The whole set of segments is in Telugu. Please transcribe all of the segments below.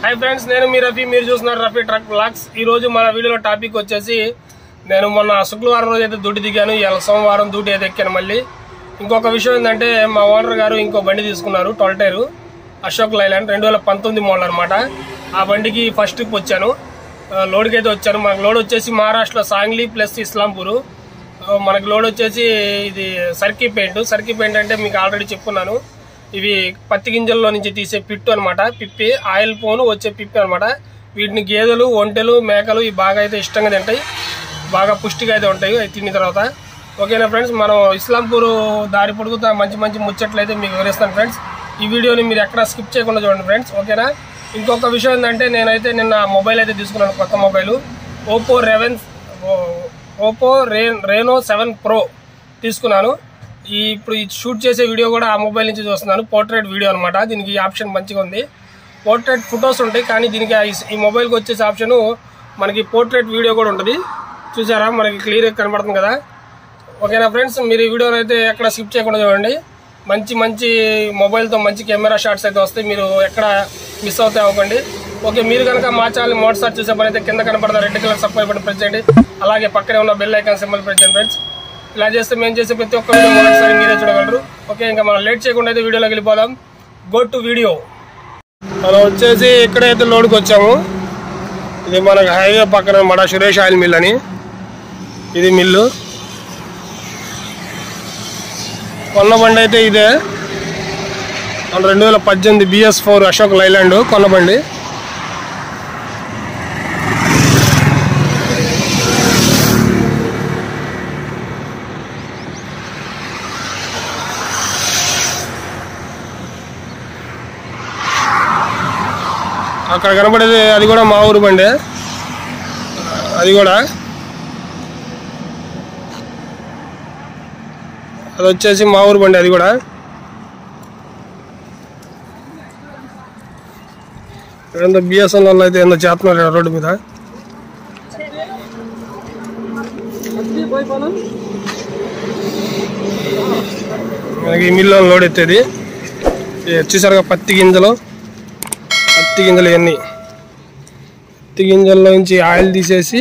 హాయ్ ఫ్రెండ్స్ నేను మీ రఫీ మీరు చూస్తున్నారు రఫీ ట్రక్ బ్లాగ్స్ ఈ రోజు మన వీడియోలో టాపిక్ వచ్చేసి నేను మొన్న శుక్రవారం రోజు అయితే డ్యూటీ దిగాను ఇవాళ సోమవారం డ్యూటీ అయితే ఎక్కాను మళ్ళీ ఇంకొక విషయం ఏంటంటే మా ఓనర్ గారు ఇంకో బండి తీసుకున్నారు టొల్టైరు అశోక్ లైలాండ్ రెండు వేల పంతొమ్మిది మోడల్ అనమాట ఆ బండికి ఫస్ట్ ట్రిప్ వచ్చాను ఆ, లోడ్కి అయితే వచ్చాను మనకు లోడ్ వచ్చేసి మహారాష్ట్రలో సాంగ్లీ ప్లస్ ఇస్లాంపూర్ ఆ, మనకి లోడ్ వచ్చేసి ఇది సర్కీ పెయింట్ సర్కీ పెయింట్ అంటే మీకు ఆల్రెడీ చెప్పుకున్నాను ఇవి పత్తి గింజల్లో నుంచి తీసే పిట్టు అనమాట పిప్పి ఆయిల్ పోను వచ్చే పిప్పి అనమాట వీటిని గేదెలు ఒంటెలు మేకలు ఇవి బాగా అయితే ఇష్టంగా తింటాయి బాగా పుష్టిగా అయితే ఉంటాయి అవి తిన్న తర్వాత ఓకేనా ఫ్రెండ్స్ మనం ఇస్లాంపూర్ దారి పొడుగుతా మంచి మంచి ముచ్చట్లు అయితే మీకు వివరిస్తాను ఫ్రెండ్స్ ఈ వీడియోని మీరు ఎక్కడ స్కిప్ చేయకుండా చూడండి ఫ్రెండ్స్ ఓకేనా ఇంకొక విషయం ఏంటంటే నేనైతే నిన్న మొబైల్ అయితే తీసుకున్నాను కొత్త మొబైల్ ఓపో రెవెన్ ఓపో రే రేనో సెవెన్ ప్రో తీసుకున్నాను ఈ ఇప్పుడు ఈ షూట్ చేసే వీడియో కూడా ఆ మొబైల్ నుంచి చూస్తున్నాను పోర్ట్రేట్ వీడియో అనమాట దీనికి ఈ ఆప్షన్ మంచిగా ఉంది పోర్ట్రేట్ ఫొటోస్ ఉంటాయి కానీ దీనికి ఆ ఈ- ఈ మొబైల్కి వచ్చేసి ఆప్షన్ మనకి పోర్ట్రేట్ వీడియో కూడా ఉంటుంది చూసారా మనకి క్లియర్గా కనబడుతుంది కదా ఓకేనా ఫ్రెండ్స్ మీరు ఈ వీడియోని అయితే ఎక్కడ స్కిప్ చేయకుండా చూడండి మంచి మంచి మొబైల్తో మంచి కెమెరా షాట్స్ అయితే వస్తాయి మీరు ఎక్కడ మిస్ అవుతాయి అవ్వకండి ఓకే మీరు కనుక మా ఛానల్ మోటార్ చూసే పని అయితే కింద కనపడతా red colour subscribe button press చేయండి అలాగే పక్కనే ఉన్న బెల్ ఐకాన్ సింబల్ ప్రెస్ చేయండి ఫ్రెండ్స్ ఇలా చేస్తే మేము చేసే ప్రతి ఒక్క వీడియో మొదటిసారి మీరే చూడగలరు ఓకే ఇంకా మనం లేట్ చేయకుండా అయితే వీడియోలోకి వెళ్ళిపోదాం గో టు వీడియో మనం వచ్చేసి ఇక్కడైతే లోడ్కి వచ్చాము ఇది మనకు హైవే పక్కన మన సురేష్ ఆయిల్ మిల్ అని ఇది మిల్లు కొన్న బండి అయితే ఇదే మన రెండు వేల పద్దెనిమిది బిఎస్ ఫోర్ అశోక్ లైలాండ్ కొన్న బండి అక్కడ కనబడేది అది కూడా మా ఊరు బండి అది కూడా అది వచ్చేసి మా ఊరు బండి అది కూడా ఏందో బిఎస్ఎన్ వాళ్ళు అయితే ఏందో చేస్తున్నారు ఈడ రోడ్డు మీద మనకి ఈ మిల్లో లోడ్ ఎత్తేది ఇది వచ్చేసరిగా పత్తి గింజలు పత్తి గింజలు ఇవన్నీ పత్తి గింజల్లో నుంచి ఆయిల్ తీసేసి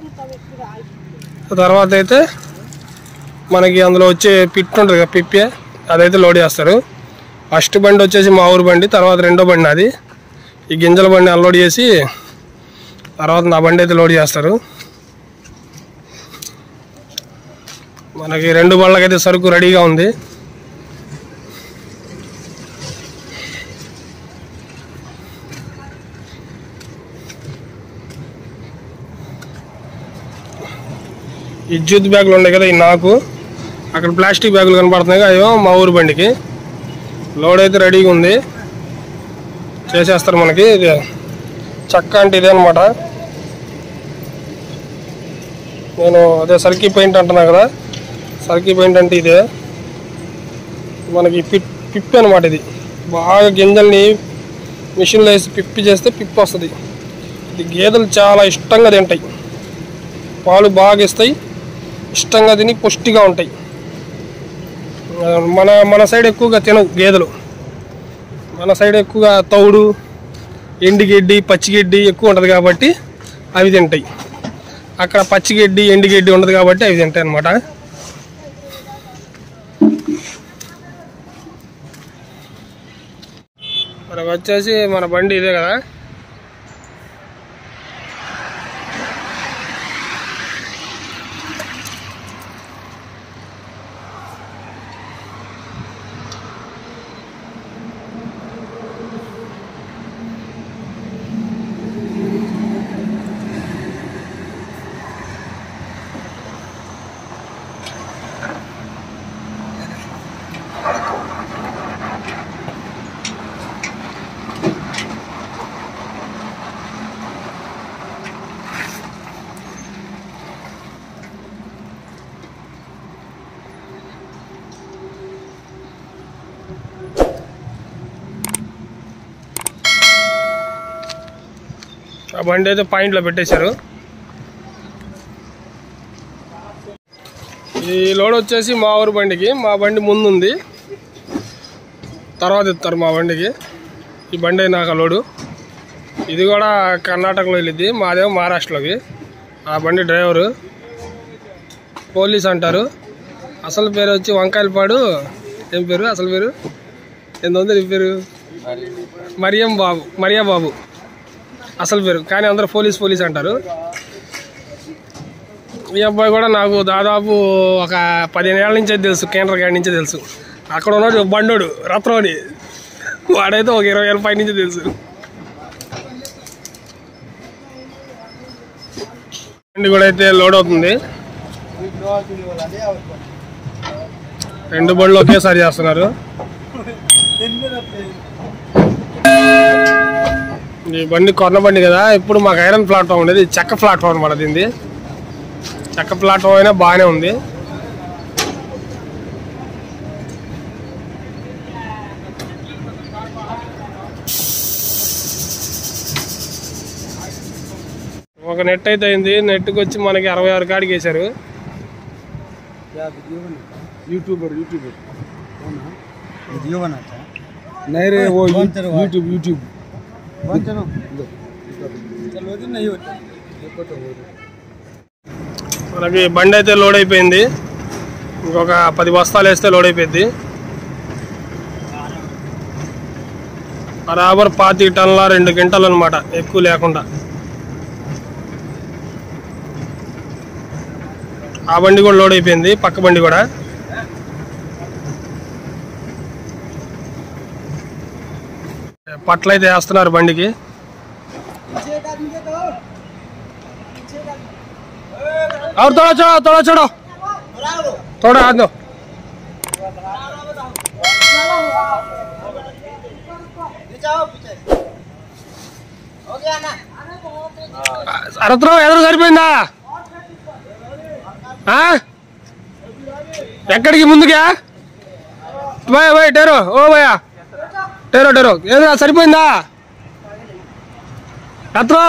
తర్వాత అయితే మనకి అందులో వచ్చే పిట్ ఉంటుంది కదా పిప్పే అదైతే లోడ్ చేస్తారు ఫస్ట్ బండి వచ్చేసి మా ఊరు బండి తర్వాత రెండో బండి అది ఈ గింజల బండి అన్లోడ్ చేసి తర్వాత నా బండి అయితే లోడ్ చేస్తారు మనకి రెండు బళ్ళకైతే సరుకు రెడీగా ఉంది ఈ జ్యూత్ బ్యాగులు ఉన్నాయి కదా ఈ నాకు అక్కడ ప్లాస్టిక్ బ్యాగులు కనపడుతున్నాయి కదా అయ్యో మా ఊరు బండికి లోడ్ అయితే రెడీగా ఉంది చేసేస్తారు మనకి ఇది చెక్క అంటే ఇదే అనమాట నేను అదే సర్కీ పెయింట్ అంటున్నా కదా సర్కీ పెయింట్ అంటే ఇదే మనకి పిప్ పిప్పి అనమాట ఇది బాగా గింజల్ని మిషన్లో వేసి పిప్పి చేస్తే పిప్పి వస్తుంది ఇది గేదెలు చాలా ఇష్టంగా తింటాయి పాలు బాగా ఇస్తాయి ఇష్టంగా తిని పుష్టిగా ఉంటాయి ఆ, మన మన సైడ్ ఎక్కువగా తినవు గేదెలు మన సైడ్ ఎక్కువగా తౌడు ఎండిగడ్డి పచ్చిగడ్డి ఎక్కువ ఉంటుంది కాబట్టి అవి తింటాయి అక్కడ పచ్చిగడ్డి ఎండిగడ్డి ఉండదు కాబట్టి అవి తింటాయి అన్నమాట మనకు వచ్చేసి మన బండి ఇదే కదా ఆ బండి అయితే పాయింట్లో పెట్టేశారు ఈ లోడ్ వచ్చేసి మా ఊరు బండికి మా బండి ముందు ఉంది తర్వాత ఇస్తారు మా బండికి ఈ బండి నాకు లోడు ఇది కూడా కర్ణాటకలో వెళ్ళిద్ది మాదేమో మహారాష్ట్రలోకి ఆ బండి డ్రైవరు పోలీస్ అంటారు అసలు పేరు వచ్చి వంకాయలపాడు ఏం పేరు అసలు పేరు ఎంత ఉంది నీ పేరు మరియం బాబు మరియా బాబు అసలు పేరు కానీ అందరూ పోలీస్ పోలీస్ అంటారు ఈ అబ్బాయి కూడా నాకు దాదాపు ఒక పదిహేను ఏళ్ళ నుంచే తెలుసు కేంద్ర గాడి నుంచే తెలుసు అక్కడ ఉన్నాడు బండోడు రత్నోని వాడైతే ఒక ఇరవై ఏళ్ళ పై నుంచి తెలుసు బండి కూడా అయితే లోడ్ అవుతుంది రెండు బండ్లు ఒకేసారి చేస్తున్నారు ఈ బండి కొన్న బండి కదా ఇప్పుడు మాకు ఐరన్ ప్లాట్ఫామ్ ఉండేది ఇది చెక్క ప్లాట్ఫామ్ అనమాట దీనిది చెక్క ప్లాట్ఫామ్ అయినా బాగానే ఉంది ఒక నెట్ అయితే అయింది నెట్కి వచ్చి మనకి అరవై ఆరు కాడికి వేశారు यूट्यूबर यूट्यूबर वीडियो बनाता है नहीं रे वो कौन तेरे भाई? यूट्यूब यूट्यूब कौन चलो चलो दिन नहीं होता మనకి బండి అయితే లోడ్ అయిపోయింది ఇంకొక పది బస్తాలు వేస్తే లోడ్ అయిపోయింది బరాబర్ పాతి టన్నుల రెండు గంటలు అనమాట ఎక్కువ లేకుండా ఆ బండి కూడా లోడ్ అయిపోయింది పక్క బండి కూడా పట్ల అయితే వేస్తున్నారు బండికి और थोड़ा छोड़ो थोड़ा छोड़ो थोड़ा हाथ दो అరత్రం ఎదురు సరిపోయిందా ఆ? ఎక్కడికి ముందుగా బాయ్ బాయ్ టేరో ఓ భయా టేరో టేరో ఎదురా సరిపోయిందా రత్నం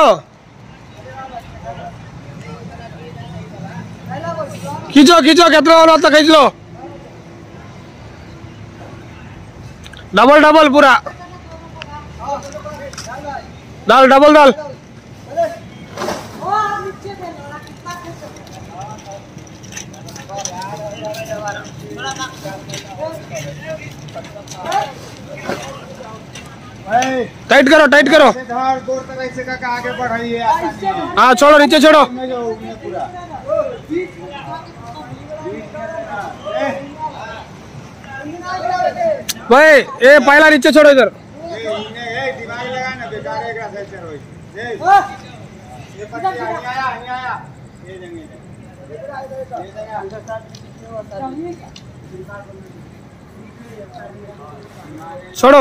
खींचो खींचो कितना वाला होता खींच लो डबल डबल पूरा डाल डबल डाल टाइट करो टाइट करो धार दो तरह से का आगे बढ़ाइए आसानी है हाँ छोड़ो नीचे छोड़ो मैं जो उगने पूरा भाई ये पहला नीचे छोड़ो इधर ए इन्हें ए दिमाग लगा ना बेकार है ग्रास ऐसे रोई ए ये पट्टी नहीं आया नहीं आया ये जंगली ये छोड़ो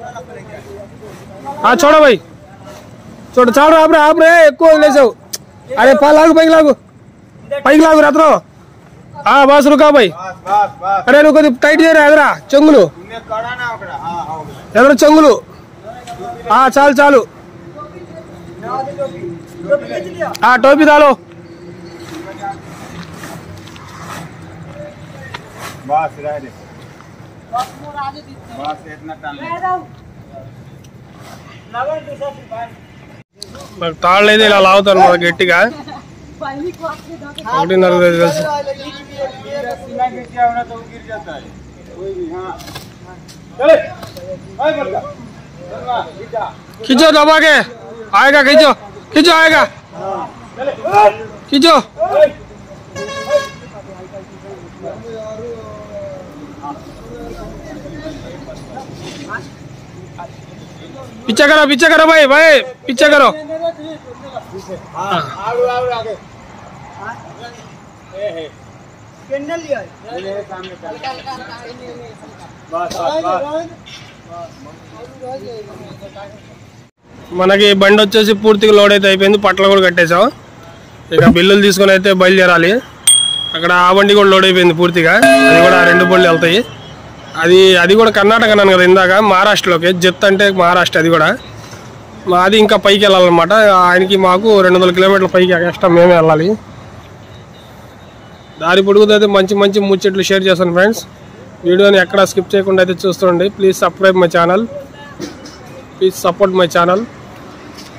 हाँ छोड़ो भाई छोड़ो చాలు ఆపరే ఆపరే ఎక్కువ వదిలేసావు అరే పా లాగు పైకి లాగు పైకి లాగు రాత్రో ఆ బస్ రుకా భాయ్ बस बस बस అరే నువ్వు కొద్దిగా టైట్ చేయరా ఎదరా చెంగులు इन्हें कड़ा ना उकड़ा हां हो गया ఎదర చెంగులు ఆ చాలు చాలు ఆ టోపీ దాలో बस रह दे बस इतना टाइम నాకు తాళ్ళు అయితే ఇలా లాగుతాను మన గట్టిగా ఒకటిన్నర ఐదు తెలుసు सीना गिर गया होना तो वो गिर जाता है कोई भी हाँ चले हाय बड़का चलवा गिरा खींचो दबा के आएगा खींचो खींचो आएगा खींचो पीछे करो पीछे करो भाई भाई पीछे करो हाँ आगे आगे आगे ए है कैंडल लिया ये सामने चल बस बस बस మనకి బండి వచ్చేసి పూర్తిగా లోడ్ అయితే అయిపోయింది పట్ల కూడా కట్టేసాం ఇక బిల్లులు తీసుకొని అయితే బయలుదేరాలి అక్కడ ఆ బండి కూడా లోడ్ అయిపోయింది పూర్తిగా అది కూడా ఆ రెండు బండ్లు వెళ్తాయి అది అది కూడా కర్ణాటక అన్నాను కదా ఇందాక మహారాష్ట్రలోకి జెత్ అంటే మహారాష్ట్ర అది కూడా మాది ఇంకా పైకి వెళ్ళాలన్నమాట ఆయనకి మాకు రెండు వందల కిలోమీటర్ల పైకి ఎక్స్ట్రా మేమే వెళ్ళాలి దారి పొడుగుతో అయితే మంచి మంచి ముచ్చట్లు షేర్ చేస్తాను ఫ్రెండ్స్ వీడియోని ఎక్కడ స్కిప్ చేయకుండా అయితే చూస్తుండండి please subscribe my channel please support my channel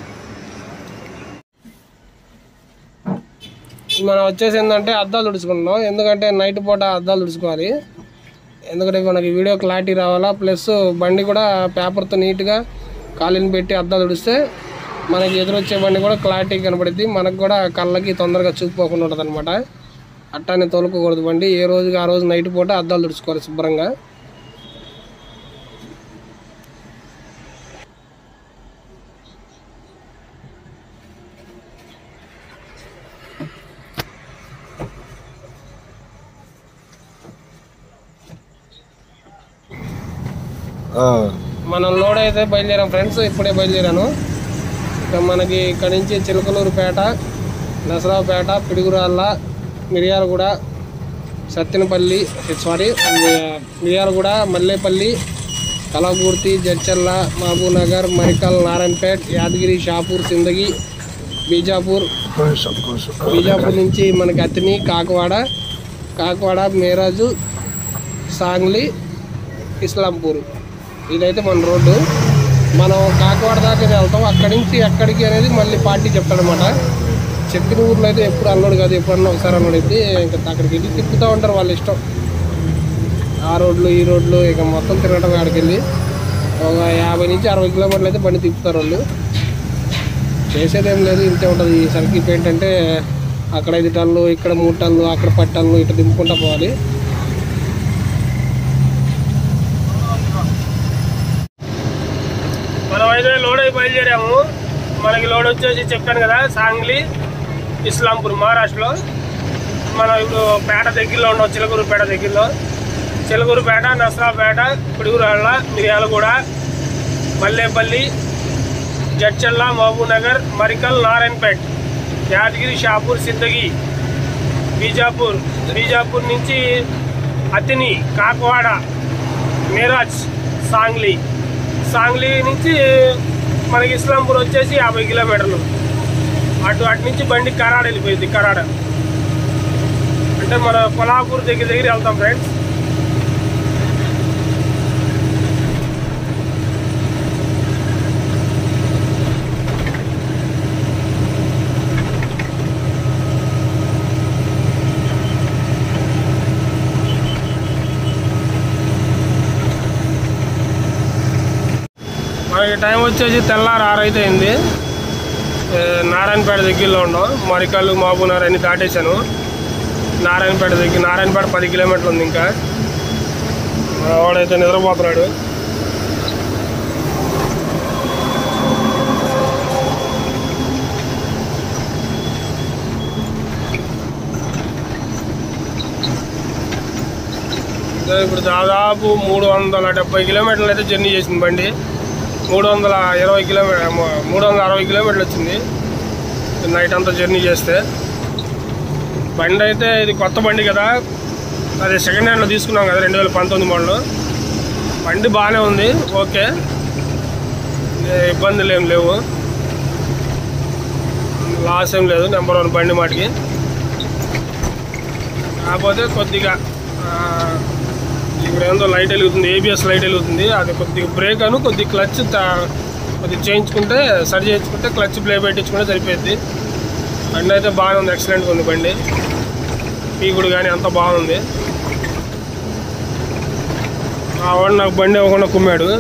మనం వచ్చేసి ఏంటంటే అద్దాలు తుడుచుకుంటున్నాం ఎందుకంటే నైట్ పూట అద్దాలు తుడుచుకోవాలి ఎందుకంటే మనకి వీడియో క్లారిటీ రావాలా ప్లస్ బండి కూడా పేపర్తో నీట్గా కాలిని పెట్టి అద్దాలు తుడిస్తే మనకి ఎదురొచ్చే బండి కూడా క్లారిటీ కనపడుద్ది మనకు కూడా కళ్ళకి తొందరగా చూపుకోకుండా ఉంటుంది అనమాట అట్టానే తోలుకోకూడదు బండి ఏ రోజుకి ఆ రోజు నైట్ పూట అద్దాలు తుడుచుకోవాలి శుభ్రంగా మనం లోడ్ అయితే బయలుదేరాం ఫ్రెండ్స్ ఇప్పుడే బయలుదేరాను ఇక మనకి ఇక్కడ నుంచి చిలకలూరుపేట నసరావుపేట పిడుగురాళ్ళ మిరియాలగూడ సత్తెనపల్లి సారీ మిరియాలగూడ మల్లేపల్లి కలవకుర్తి జడ్చర్ల మహబూబ్నగర్ మరికల్ నారాయణపేట్ యాదగిరి షాపూర్ సిందగి బీజాపూర్ బీజాపూర్ నుంచి మనకి అతిని కాకవాడ కాకవాడ మేరాజు సాంగ్లీ ఇస్లాంపూర్ ఇదైతే మన రోడ్డు మనం కాకవాడ దాకా వెళ్తాం అక్కడి నుంచి ఎక్కడికి అనేది మళ్ళీ పార్టీ చెప్తాడనమాట చెప్పిన ఊర్లో అయితే ఎప్పుడు అల్లుడు కాదు ఎప్పుడన్నా ఒకసారి అల్లుడు అయితే ఇంకా అక్కడికి వెళ్ళి తిప్పుతూ ఉంటారు వాళ్ళ ఇష్టం ఆ రోడ్లు ఈ రోడ్లు ఇక మొత్తం తిరగటం ఆడికి వెళ్ళి ఒక యాభై నుంచి అరవై కిలోమీటర్లు అయితే బండి తిప్పుతారు వాళ్ళు చేసేది ఏం లేదు ఇంతే ఉంటుంది ఈ సర్కిల్ ఏంటంటే అక్కడ ఐదు టన్నులు ఇక్కడ మూడు టన్నులు అక్కడ పది టన్నులు ఇట్లా దింపుకుంటా పోవాలి మనం అయితే లోడ్ అయి బయలుదేరాము మనకి లోడ్ వచ్చేసి చెప్పాను కదా సాంగ్లీ ఇస్లాంపూర్ మహారాష్ట్రలో మనం ఇప్పుడు పేట దగ్గరలో ఉన్నాం చిలకూరుపేట దగ్గరలో చిలకూరుపేట నసరాపేట పిడుగురాళ్ళ మిర్యాలగూడ మల్లేపల్లి జడ్చల్ల మహబూబ్నగర్ మరికల్ నారాయణపేట్ యాదగిరి షాపూర్ సిద్దగి బీజాపూర్ బీజాపూర్ నుంచి అతిని కాకవాడ మీరాజ్ సాంగ్లీ సాంగ్లీ నుంచి మనకి ఇస్లాంపూర్ వచ్చేసి యాభై కిలోమీటర్లు అటు అటు నుంచి బండి కరాడ వెళ్ళిపోయింది కరాడ అంటే మన కొల్హాపూర్ దగ్గర దగ్గర వెళ్తాం ఫ్రెండ్స్ మనకి టైం వచ్చేసి తెల్లారు ఆరు అయితే అయింది ఏ, నారాయణపేట దగ్గరలో ఉన్నాం మరికల్లు మహబూబ్నగర్ అన్ని దాటేశాను నారాయణపేట దగ్గర నారాయణపేట పది కిలోమీటర్లు ఉంది ఇంకా మా వాడైతే నిద్రపోతున్నాడు ఇదో ఇప్పుడు దాదాపు మూడు వందల డెబ్బై కిలోమీటర్లు అయితే జర్నీ చేసింది బండి మూడు వందల ఇరవై కిలోమీటర్ మూడు వందల అరవై కిలోమీటర్లు వచ్చింది నైట్ అంతా జర్నీ చేస్తే బండి అయితే ఇది కొత్త బండి కదా అది సెకండ్ హ్యాండ్లో తీసుకున్నాం కదా రెండు వేల పంతొమ్మిది మోడల్ బండి బాగానే ఉంది ఓకే ఏ ఇబ్బందులు ఏం లేవు లాస్ ఏం లేదు నెంబర్ వన్ బండి మాటికి కాకపోతే కొద్దిగా ఆ, ఇప్పుడు ఏందో లైట్ వెలుగుతుంది ఏబిఎస్ లైట్ వెలుగుతుంది అది కొద్దిగా బ్రేక్ అను కొద్దిగా క్లచ్ కొద్దిగా చేయించుకుంటే సరి చేయించుకుంటే క్లచ్ ప్లే పెట్టించుకుంటే సరిపోద్ది బండి అయితే బాగానే ఉంది ఎక్సలెంట్గా ఉంది బండి పీకుడు కానీ అంత బాగుంది ఆ వాడు నాకు బండి ఇవ్వకుండా కుమ్మాడు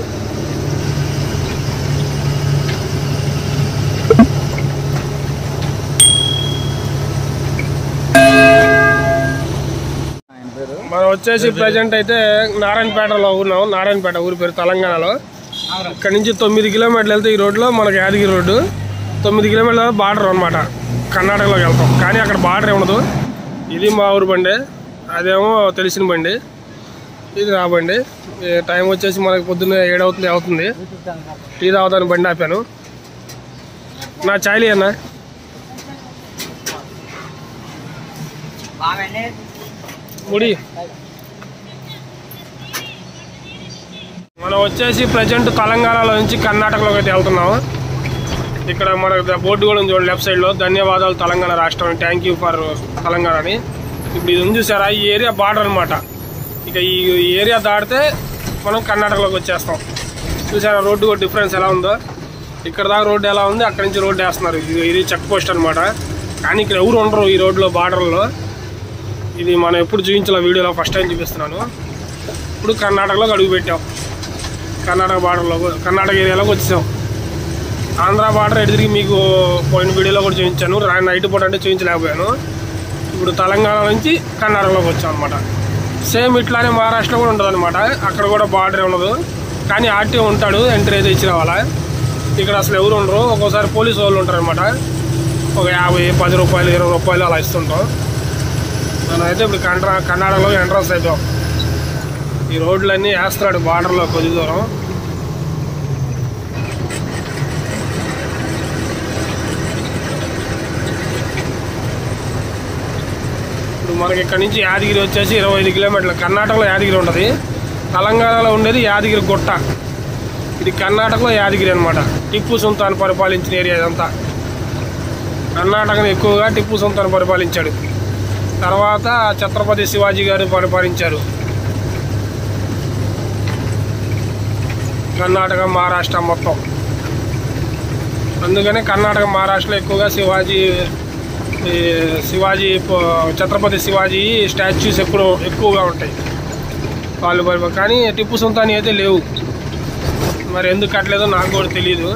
ఆయన పేరు మనం వచ్చేసి ప్రజెంట్ అయితే నారాయణపేటలో ఉన్నాం నారాయణపేట ఊరి పేరు తెలంగాణలో ఇక్కడ నుంచి తొమ్మిది కిలోమీటర్లు వెళ్తే ఈ రోడ్లో మనకి యాదగిరి రోడ్డు తొమ్మిది కిలోమీటర్ల బార్డర్ అనమాట కర్ణాటకలోకి వెళ్తాం కానీ అక్కడ బార్డర్ ఉండదు ఇది మా ఊరు బండి అదేమో తెలిసిన బండి ఇది నా బండి ఈ టైం వచ్చేసి మనకి పొద్దున్న ఏడవుతుంది అవుతుంది టీ తాగుతాను బండి ఆపాను నా చాయలీ అన్నా ముడి మనం వచ్చేసి ప్రజెంట్ తెలంగాణలో నుంచి కర్ణాటకలోకి అయితే వెళ్తున్నాము ఇక్కడ మనకు ద- బోర్డు కూడా ఉంది చూడండి లెఫ్ట్ సైడ్లో ధన్యవాదాలు తెలంగాణ రాష్ట్రం థ్యాంక్ యూ ఫర్ తెలంగాణ అని ఇప్పుడు ఇది ఉంది సార్ ఈ ఏరియా బార్డర్ అనమాట ఇక ఈ ఈ ఏరియా దాటితే మనం కర్ణాటకలోకి వచ్చేస్తాం చూసారా రోడ్డు కూడా డిఫరెన్స్ ఎలా ఉందో ఇక్కడ దాకా రోడ్డు ఎలా ఉంది అక్కడి నుంచి రోడ్డు వేస్తున్నారు ఇది ఇది చెక్ పోస్ట్ అనమాట కానీ ఇక్కడ ఎవరు ఉండరు ఈ రోడ్లో బార్డర్లో ఇది మనం ఎప్పుడు చూపించాల వీడియోలో ఫస్ట్ టైం చూపిస్తున్నాను ఇప్పుడు కర్ణాటకలోకి అడుగు పెట్టాం కర్ణాటక బార్డర్లో కర్ణాటక ఏరియాలోకి వచ్చాం ఆంధ్ర బార్డర్ ఎటు తిరిగి మీకు పోయిన వీడియోలో కూడా చూపించాను రా- నైట్ పూట అంటే చూపించలేకపోయాను ఇప్పుడు తెలంగాణ నుంచి కర్ణాటకలోకి వచ్చాం అనమాట సేమ్ ఇట్లానే మహారాష్ట్రలో కూడా ఉంటుంది అనమాట అక్కడ కూడా బార్డర్ ఉండదు కానీ ఆర్టీ ఉంటాడు ఎంట్రీ అయితే ఇచ్చి రావాలా ఇక్కడ అసలు ఎవరు ఉండరు ఒక్కోసారి పోలీసు వాళ్ళు ఉంటారు అనమాట ఒక యాభై పది రూపాయలు ఇరవై రూపాయలు అలా ఇస్తుంటాం మనం అయితే ఇప్పుడు కర్ణా కర్ణాటకలో ఎంట్రన్స్ అవుతాం ఈ రోడ్లన్నీ వేస్తున్నాడు బార్డర్లో కొద్ది దూరం ఇప్పుడు మనకి ఇక్కడ నుంచి యాదగిరి వచ్చేసి ఇరవై ఐదు కిలోమీటర్లు కర్ణాటకలో యాదగిరి ఉంటుంది తెలంగాణలో ఉండేది యాదగిరి గుట్ట ఇది కర్ణాటకలో యాదగిరి అనమాట టిప్పు సుల్తాన్ పరిపాలించిన ఏరియా ఇదంతా కర్ణాటకను ఎక్కువగా టిప్పు సుల్తాన్ పరిపాలించాడు తర్వాత ఛత్రపతి శివాజీ గారు పరిపాలించారు కర్ణాటక మహారాష్ట్ర మొత్తం అందుకనే కర్ణాటక మహారాష్ట్రలో ఎక్కువగా శివాజీ ఈ శివాజీ ప- ఛత్రపతి శివాజీ స్టాచ్యూస్ ఎప్పుడు ఎక్కువగా ఉంటాయి వాళ్ళు పరిప- కానీ టిప్పు సుల్తాన్ అయితే లేవు మరి ఎందుకు కట్టలేదో నాకు కూడా తెలియదు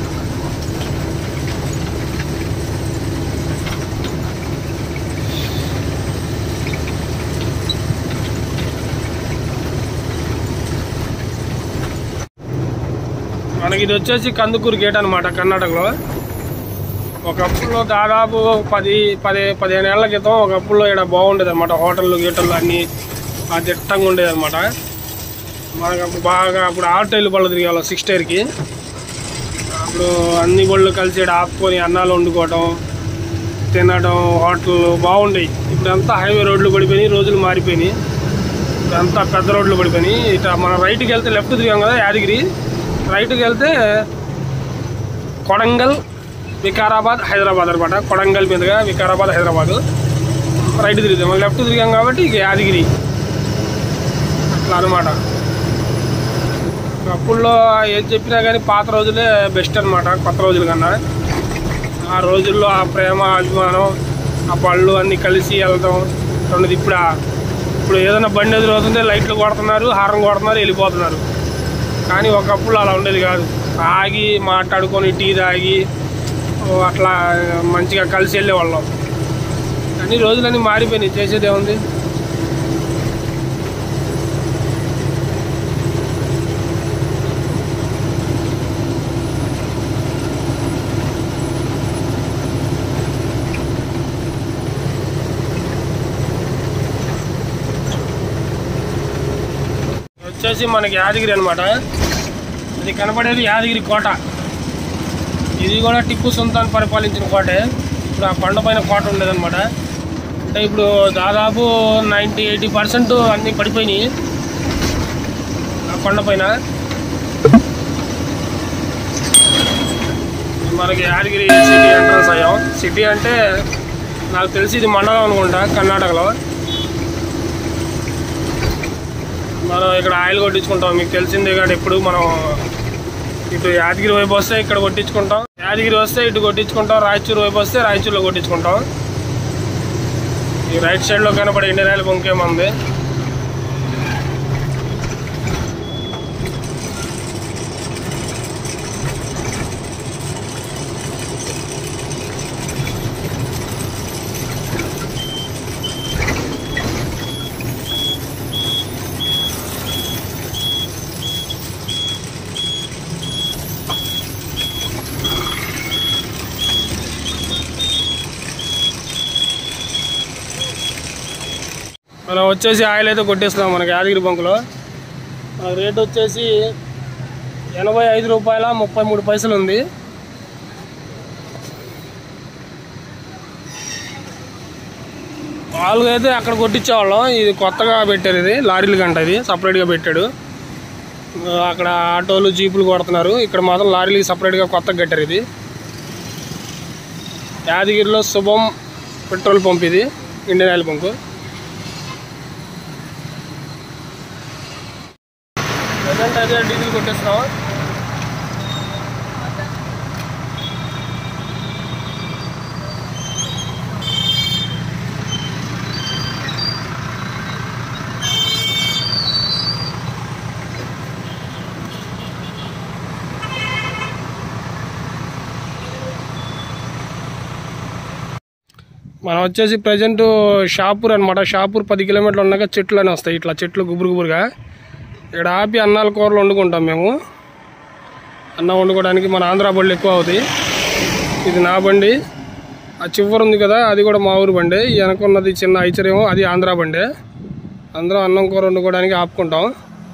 మనకి ఇది వచ్చేసి కందుకూరు గేట్ అనమాట కర్ణాటకలో ఒకప్పుడులో దాదాపు పది పది పదిహేను ఏళ్ల క్రితం ఒకప్పుడులో ఇక్కడ బాగుండేది అనమాట హోటళ్ళు గీటళ్ళు అన్నీ ఆ దిట్టంగా ఉండేది అనమాట మనకు అప్పుడు బాగా అప్పుడు ఆటోలు బళ్ళు తిరిగాలి సిక్స్ టైర్కి అప్పుడు అన్ని బళ్ళు కలిసి ఈడ ఆపుకొని అన్నాలు వండుకోవడం తినడం హోటళ్ళు బాగుండేవి ఇప్పుడంతా హైవే రోడ్లు పడిపోయినాయి రోజులు మారిపోయినాయి ఇప్పుడంతా పెద్ద రోడ్లు పడిపోయినాయి ఇట్లా మనం రైట్కి వెళ్తే లెఫ్ట్ తిరిగాం కదా యాదగిరి రైట్కి వెళ్తే కొడంగల్ వికారాబాద్ హైదరాబాద్ అనమాట కొడంగల్ మీదుగా వికారాబాద్ హైదరాబాద్ రైట్ తిరుగుతాం లెఫ్ట్ తిరిగాం కాబట్టి ఇక యాదగిరి అట్లా అనమాట అప్పుల్లో ఏది చెప్పినా కానీ పాత రోజులే బెస్ట్ అనమాట కొత్త రోజుల కన్నా ఆ రోజుల్లో ఆ ప్రేమ అభిమానం ఆ పళ్ళు అన్నీ కలిసి వెళ్తాం ఉన్నది ఇప్పుడు ఆ- ఇప్పుడు ఏదైనా బండి ఎదురవుతుంటే లైట్లు కొడుతున్నారు హారం కొడుతున్నారు వెళ్ళిపోతున్నారు కానీ ఒకప్పుడు అలా ఉండేది కాదు ఆగి మాట్లాడుకొని టీ తాగి ఓ అట్లా మంచిగా కలిసి వెళ్ళేవాళ్ళం అన్ని రోజులన్నీ మారిపోయినాయి చేసేది ఏముంది వచ్చేసి మనకి యాదగిరి అనమాట ఇది కనపడేది యాదగిరి కోట ఇది కూడా టిప్పు సుల్తాన్ పరిపాలించిన కోటే ఇప్పుడు ఆ కొండ పైన కోట ఉండేదన్నమాట అంటే ఇప్పుడు దాదాపు నైంటీ ఎయిటీ పర్సెంట్ అన్నీ పడిపోయినాయి ఆ కొండ పైన మనకి యాదగిరి సిటీ ఎంట్రన్స్ అయ్యాం సిటీ అంటే నాకు తెలిసి ఇది మండలం అనుకుంటా కర్ణాటకలో మనం ఇక్కడ ఆయిల్ కొట్టించుకుంటాం మీకు తెలిసిందే కానీ ఎప్పుడు మనం ఇటు యాదగిరి వైపు వస్తే ఇక్కడ కొట్టించుకుంటాం యాదగిరి వస్తే ఇటు కొట్టించుకుంటాం రాయచూరు వైపు వస్తే రాయచూరులో కొట్టించుకుంటాం ఈ రైట్ సైడ్లో కనపడే ఇండియన్ ఆయిల్ బంక్ ఏముంది మనం వచ్చేసి ఆయిల్ అయితే కొట్టేస్తున్నాం మనకి యాదగిరి బంకులో మన రేట్ వచ్చేసి ఎనభై ఐదు రూపాయల ముప్పై మూడు పైసలు ఉంది మామూలుగా అయితే అక్కడ కొట్టించేవాళ్ళం ఇది కొత్తగా పెట్టారు ఇది లారీలు గంట ఇది సపరేట్గా పెట్టాడు ఆ, అక్కడ ఆటోలు జీపులు కొడుతున్నారు ఇక్కడ మాత్రం లారీలకి సపరేట్గా కొత్తగా కట్టారు ఇది యాదగిరిలో శుభం పెట్రోల్ పంప్ ఇది ఇండియన్ ఆయిల్ పంపు ప్రజెంట్ అయితే డీజిల్ కొట్టేస్తున్నాం మనం వచ్చేసి ప్రజెంట్ షాపూర్ అనమాట షాపూర్ పది కిలోమీటర్లు ఉన్నాక చెట్లు అని వస్తాయి ఇట్లా చెట్లు గుబురు గుబురుగా ఇక్కడ ఆపి అన్నాల కూరలు వండుకుంటాం మేము అన్నం వండుకోవడానికి మన ఆంధ్ర బండ్లు ఎక్కువ అవుతాయి ఇది నా బండి ఆ చివరి ఉంది కదా అది కూడా మా ఊరు బండి ఈ వెనక ఉన్నది చిన్న ఐచరేమో అది ఆంధ్ర బండి అందరం అన్నం కూర వండుకోవడానికి ఆపుకుంటాం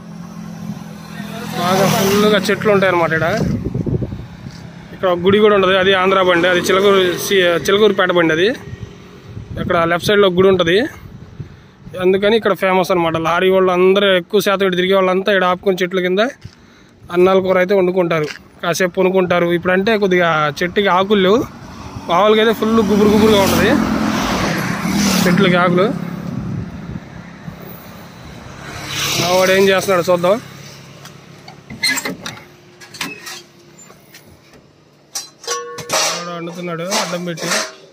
బాగా ఫుల్గా చెట్లు ఉంటాయి అన్నమాట ఇక్కడ ఇక్కడ ఒక గుడి కూడా ఉంటుంది అది ఆంధ్ర బండి అది చిలకూరు సి- చిలకూరుపేట బండి అది ఇక్కడ లెఫ్ట్ సైడ్లో ఒక గుడి ఉంటుంది అందుకని ఇక్కడ ఫేమస్ అనమాట లారీ వాళ్ళు అందరూ ఎక్కువ శాతం ఇక్కడ తిరిగే వాళ్ళంతా ఇక్కడ ఆపుకొని చెట్ల కింద అన్నాల కూర అయితే వండుకుంటారు కాసేపు కొనుక్కుంటారు ఇప్పుడంటే కొద్దిగా చెట్టుకి ఆకులు లేవు మామూలుగా అయితే ఫుల్ గుబురు గుబురుగా ఉంటుంది చెట్లకి ఆకులు మా వాడు ఏం చేస్తున్నాడు చూద్దాం వాడు వండుతున్నాడు అడ్డం పెట్టి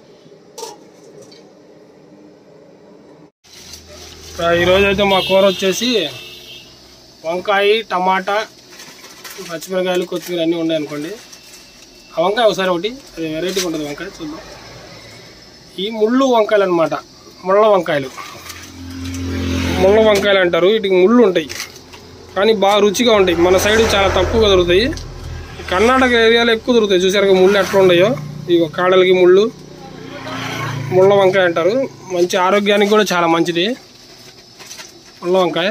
ఆ, ఈరోజు అయితే మా కూర వచ్చేసి వంకాయ టమాటా పచ్చిమిరకాయలు కొత్తిమీర అన్నీ ఉన్నాయి అనుకోండి ఆ వంకాయ ఒకసారి ఒకటి అది వెరైటీగా ఉంటుంది వంకాయ చూద్దాం ఈ ముళ్ళు వంకాయలు అనమాట ముళ్ళ వంకాయలు ముళ్ళ వంకాయలు అంటారు వీటికి ముళ్ళు ఉంటాయి కానీ బాగా రుచిగా ఉంటాయి మన సైడ్ చాలా తక్కువగా దొరుకుతాయి ఈ కర్ణాటక ఏరియాలో ఎక్కువ దొరుకుతాయి చూసారు ముళ్ళు ఎట్లా ఉన్నాయో ఇగో కాడలకి ముళ్ళు ముళ్ళ వంకాయ అంటారు మంచి ఆరోగ్యానికి కూడా చాలా మంచిది ముళ్ళ వంకాయ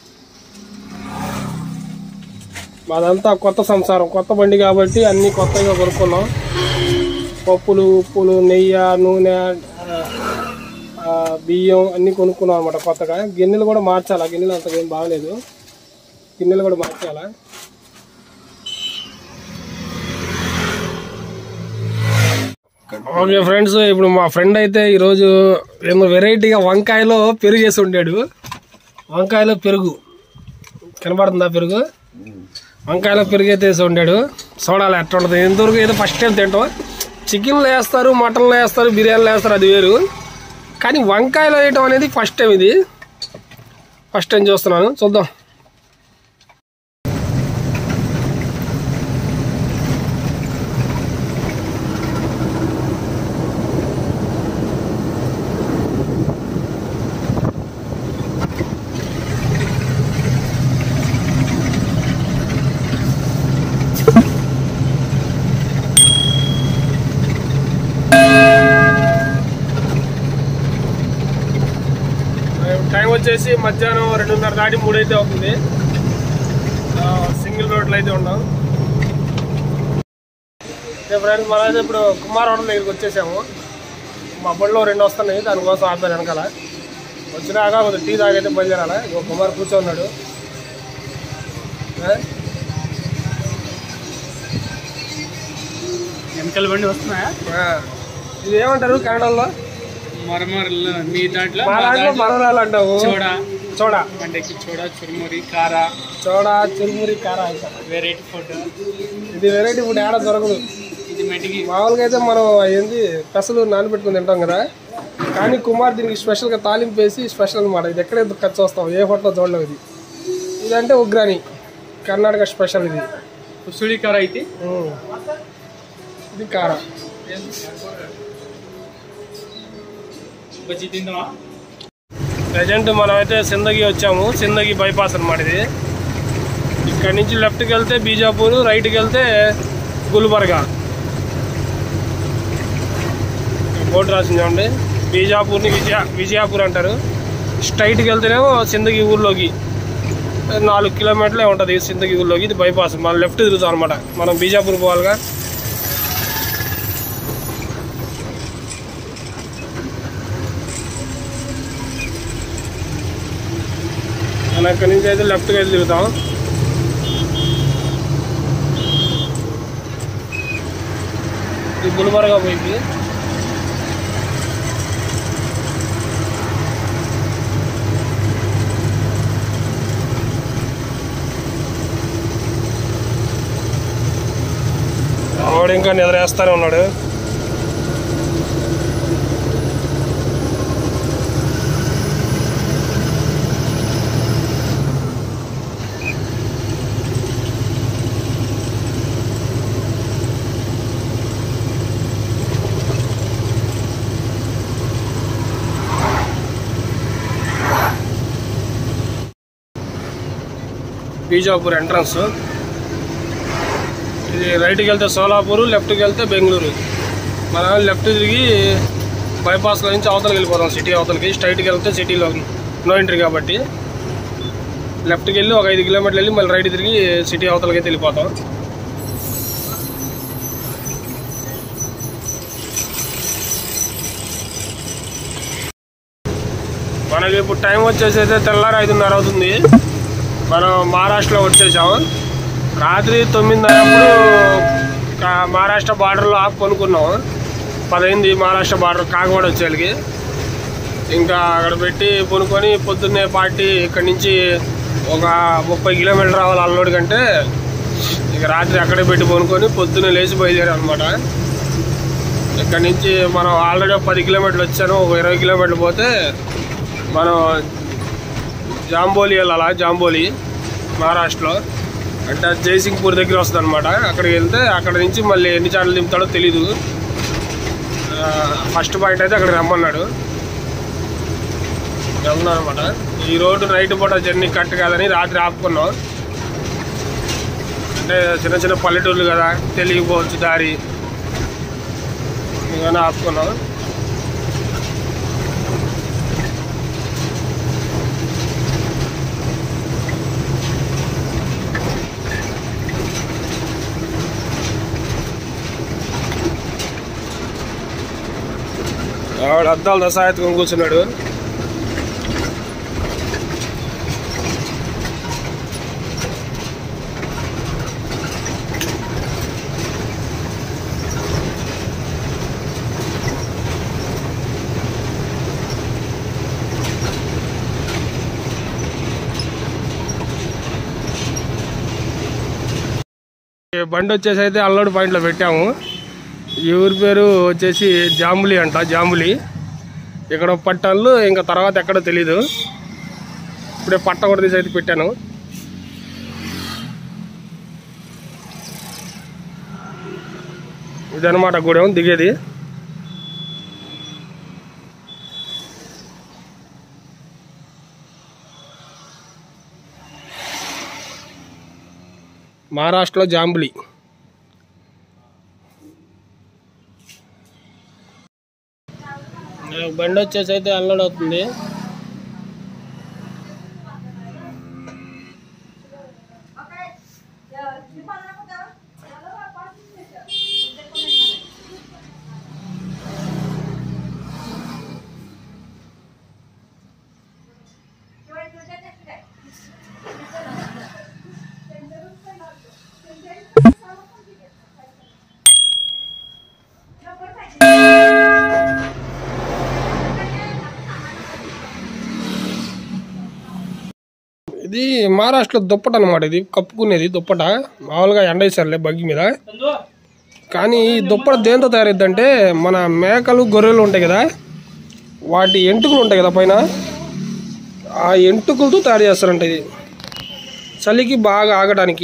మాదంతా కొత్త సంసారం కొత్త బండి కాబట్టి అన్నీ కొత్తగా కొనుక్కున్నాం పప్పులు ఉప్పులు నెయ్యి నూనె ఆ, ఆ, బియ్యం అన్నీ కొనుక్కున్నాం అనమాట కొత్తగా గిన్నెలు కూడా మార్చాలా గిన్నెలు అంతగా ఏం బాగలేదు గిన్నెలు కూడా మార్చాలా ఓకే ఫ్రెండ్స్ ఇప్పుడు మా ఫ్రెండ్ అయితే ఈరోజు ఏమో వెరైటీగా వంకాయలో పెరుగు చేసి ఉండాడు వంకాయలో పెరుగు కనబడుతుందా పెరుగు వంకాయలో పెరుగు అయితే వేసి ఉండాడు చూడాలి ఎట్లా ఉంటుంది ఎంతవరకు ఏదో ఫస్ట్ టైం తింటాం చికెన్లో వేస్తారు మటన్లో వేస్తారు బిర్యానీలో వేస్తారు అది వేరు కానీ వంకాయలో వేయటం అనేది ఫస్ట్ టైం ఇది ఫస్ట్ టైం చూస్తున్నాను చూద్దాం టైం వచ్చేసి మధ్యాహ్నం రెండున్నర దాటి మూడైతే అవుతుంది ఆ, సింగిల్ రోడ్లు అయితే ఉన్నాం ఫ్రెండ్స్ మనం అయితే ఇప్పుడు కుమార్ హోటల్ దగ్గరికి వచ్చేసాము మా బడిలో రెండు వస్తున్నాయి దానికోసం ఆపాను వెనకాల వచ్చినాక కొద్దిగా టీ తాగైతే బయలుదేరాలి ఇగో కుమార్ కూర్చోన్నాడు ఆ? వెనకాల బండి వస్తున్నాయా ఆ. ఇది ఏమంటారు కన్నడలో మరమరలు మీ దాంట్లో మా దాంట్లో మరణాలు అంటావు చోడ చోడ అంటే చోడ చురుమురి కార చోడ చురుమురి కార అంటారు. వెరైటీ ఫుడ్ ఇది వెరైటీ ఫుడ్ ఏడ దొరకదు ఇది మెటికి మామూలుగా అయితే మనం ఏంది పెసలు నానబెట్టుకుని తింటాం కదా కానీ కుమార్ దీనికి స్పెషల్గా తాలింపు వేసి స్పెషల్ అనమాట ఇది ఎక్కడే ఖర్చు వస్తాం ఏ హోటల్లో చూడలేవు ఇది ఇదంటే ఉగ్రాని కర్ణాటక స్పెషల్ ఇది ఉసుడి కార అయితే ఉమ్. ఇది కార బజ్జి తిందామా ప్రజెంట్ మనం అయితే సిందగి వచ్చాము సిందగి బైపాస్ అనమాట ఇది ఇక్కడ నుంచి లెఫ్ట్కి వెళ్తే బీజాపూర్ రైట్కి వెళ్తే గుల్బర్గా బోర్డు రాసింది చూడండి బీజాపూర్ని విజయ విజయాపూర్ అంటారు స్ట్రైట్కి వెళ్తేనేమో సిందగి ఊర్లోకి నాలుగు కిలోమీటర్లే ఉంటుంది సిందగి ఊర్లోకి ఇది బైపాస్ మనం లెఫ్ట్ తిరుగుతాం అనమాట మనం బీజాపూర్ పోవాలిగా మనం ఇక్కడి నుంచి అయితే లెఫ్ట్కి అయితే తిరుగుతాం ఇది గుల్బర్గా పోయింది ఆవిడ ఇంకా నిద్రేస్తానే ఉన్నాడు బీజాపూర్ ఎంట్రన్స్ ఇది రైట్కి వెళ్తే సోలాపూర్ లెఫ్ట్కి వెళ్తే బెంగళూరు మనం లెఫ్ట్ తిరిగి బైపాస్లో నుంచి అవతలకి వెళ్ళిపోతాం సిటీ అవతలకి స్ట్రైట్కి వెళ్తే సిటీలో నో ఎంట్రీ కాబట్టి లెఫ్ట్కి వెళ్ళి ఒక ఐదు కిలోమీటర్లు వెళ్ళి మళ్ళీ రైట్ తిరిగి సిటీ అవతలకి అయితే వెళ్ళిపోతాం మనకి ఇప్పుడు టైం వచ్చేసి అయితే తెల్లారి ఐదున్నర అవుతుంది మనం మహారాష్ట్రలో వచ్చేసాము రాత్రి తొమ్మిదిన్నరప్పుడు కా- మహారాష్ట్ర బార్డర్లో ఆపు కొనుక్కున్నాం పదైంది మహారాష్ట్ర బార్డర్ కాకవాడ వచ్చేళ్ళకి ఇంకా అక్కడ పెట్టి కొనుక్కొని పొద్దున్నే పార్టీ ఇక్కడి నుంచి ఒక ముప్పై కిలోమీటర్ రావాలి అల్లోడి కంటే ఇక రాత్రి అక్కడే పెట్టి కొనుక్కొని పొద్దున్నే లేచి బయలుదేరాం అనమాట ఇక్కడ నుంచి మనం ఆల్రెడీ ఒక పది కిలోమీటర్లు వచ్చాను ఒక ఇరవై కిలోమీటర్లు పోతే మనం జాంబోలి వెళ్ళాలా జాంబోలి మహారాష్ట్రలో అంటే అది జైసింగ్పూర్ దగ్గర వస్తుంది అనమాట అక్కడికి వెళ్తే అక్కడ నుంచి మళ్ళీ ఎన్ని చాట్లు దింపుతాడో తెలీదు ఆ, ఫస్ట్ పాయింట్ అయితే అక్కడికి రమ్మన్నాడు వెళ్తున్నాం అనమాట ఈ రోడ్డు నైట్ పూట జర్నీ కట్ కాదని రాత్రి ఆపుకున్నాం అంటే చిన్న చిన్న పల్లెటూర్లు కదా తెలియకపోవచ్చు దారి అందుకని ఆపుకున్నాం ఆవిడ అద్దాలు దసాయత్తుకొని కూర్చున్నాడు ఈ బండి వచ్చేసి అయితే అల్లోడ్ పాయింట్లో పెట్టాము ఈ ఊరి పేరు వచ్చేసి జాంబులి అంట జాంబులి ఇక్కడ పట్టాలు ఇంకా తర్వాత ఎక్కడో తెలీదు ఇప్పుడే పట్ట కూడా తీసి అయితే పెట్టాను ఇదనమాట గూడెం దిగేది మహారాష్ట్రలో జాంబులి బండి వచ్చేసి అయితే అన్లోడ్ అవుతుంది ఇది మహారాష్ట్రలో దుప్పట అనమాట ఇది కప్పుకునేది దుప్పట మామూలుగా ఎండేసారులే బగ్గి మీద కానీ ఈ దుప్పట దేంతో తయారైద్దంటే మన మేకలు గొర్రెలు ఉంటాయి కదా వాటి ఎంటుకలు ఉంటాయి కదా పైన ఆ ఎంటుకలతో తయారు చేస్తారంట ఇది చలికి బాగా ఆగడానికి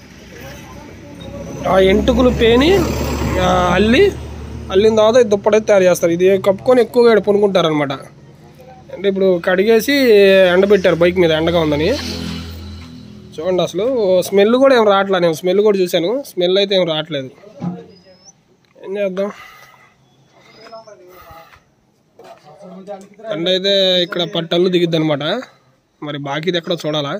ఆ ఎంటుకలు పేని ఆ, అల్లి అల్లిన తర్వాత ఈ దుప్పట అయితే తయారు చేస్తారు ఇది కప్పుకొని ఎక్కువగా ఇక్కడ పనుకుంటారు అనమాట అంటే ఇప్పుడు కడిగేసి ఎండబెట్టారు బైక్ మీద ఎండగా ఉందని చూడండి అసలు స్మెల్ కూడా ఏం రావట్లేదు నేను స్మెల్ కూడా చూశాను స్మెల్ అయితే ఏం రావట్లేదు ఏం చేద్దాం ఎండ అయితే ఇక్కడ పట్టళ్ళు దిగిద్ది అనమాట మరి బాకీది ఎక్కడో చూడాలా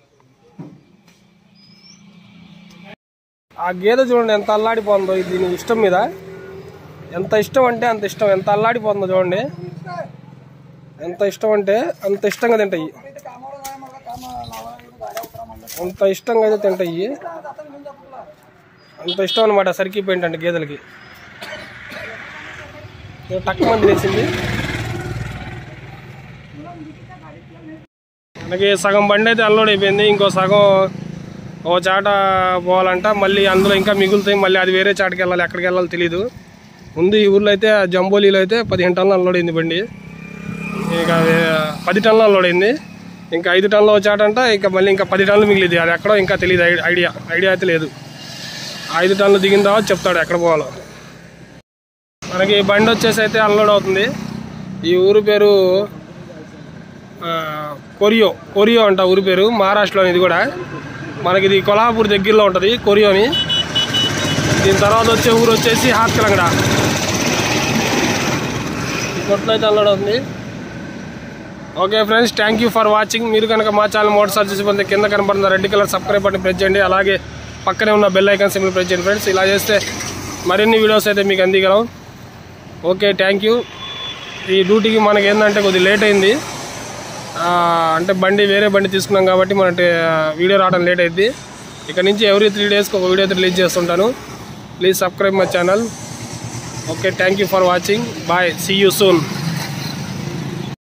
ఆ గేదె చూడండి ఎంత అల్లాడిపోతుందో ఇది దీని ఇష్టం మీద ఎంత ఇష్టం అంటే అంత ఇష్టం ఎంత అల్లాడిపోతుందో చూడండి ఎంత ఇష్టం అంటే అంత ఇష్టంగా తింటాయి అంత ఇష్టంగా అయితే తింటాయి అంత ఇష్టం అనమాట సరికి పెయింట్ అంటే గేదెలకి ఇది తక్కువ మంది వేసింది మనకి సగం బండి అయితే అన్లోడ్ అయిపోయింది ఇంకో సగం ఓ చాట పోవాలంట మళ్ళీ అందులో ఇంకా మిగులుతాయి మళ్ళీ అది వేరే చాటకి వెళ్ళాలి ఎక్కడికి వెళ్ళాలో తెలియదు ముందు ఈ ఊర్లో అయితే ఆ జంబోలీలో అయితే పదిహేను టన్నులు అన్లోడ్ అయింది బండి ఇక అది పది టన్నులు అన్లోడ్ అయింది ఇంకా ఐదు టన్నులు వచ్చాడంట ఇంకా మళ్ళీ ఇంకా పది టన్నులు మిగిలింది అది ఎక్కడో ఇంకా తెలియదు ఐ- ఐడియా ఐడియా అయితే లేదు ఐదు టన్నులు దిగిన తర్వాత చెప్తాడు ఎక్కడ పోవాలో మనకి బండి వచ్చేసి అయితే అన్లోడ్ అవుతుంది ఈ ఊరు పేరు ఆ, కొరియో కొరియో అంట ఊరి పేరు మహారాష్ట్రలో ఇది కూడా మనకి ఇది కొల్హాపూర్ దగ్గరలో ఉంటుంది కొరియోని దీని తర్వాత వచ్చే ఊరు వచ్చేసి హాత్కలంగడ కొట్లో అయితే అల్లడం ఉంది okay friends thank you for watching మీరు కనుక మా ఛానల్ మోటార్ చూసి పొందితే కింద కనపడుతున్న red colour subscribe button press చేయండి అలాగే పక్కనే ఉన్న బెల్ ఐకాన్ సింబల్ ప్రెస్ చేయండి ఫ్రెండ్స్ ఇలా చేస్తే మరిన్ని వీడియోస్ అయితే మీకు అందిగలం ఓకే థ్యాంక్ యూ ఈ డ్యూటీకి మనకి ఏంటంటే కొద్దిగా లేట్ అయింది ఆ, అంటే బండి వేరే బండి తీసుకున్నాం కాబట్టి మన వీడియో రావడం లేట్ అయింది ఇక్కడ నుంచి ఎవ్రీ త్రీ డేస్కి ఒక వీడియో అయితే రిలీజ్ చేస్తుంటాను please subscribe my channel okay thank you for watching bye see you soon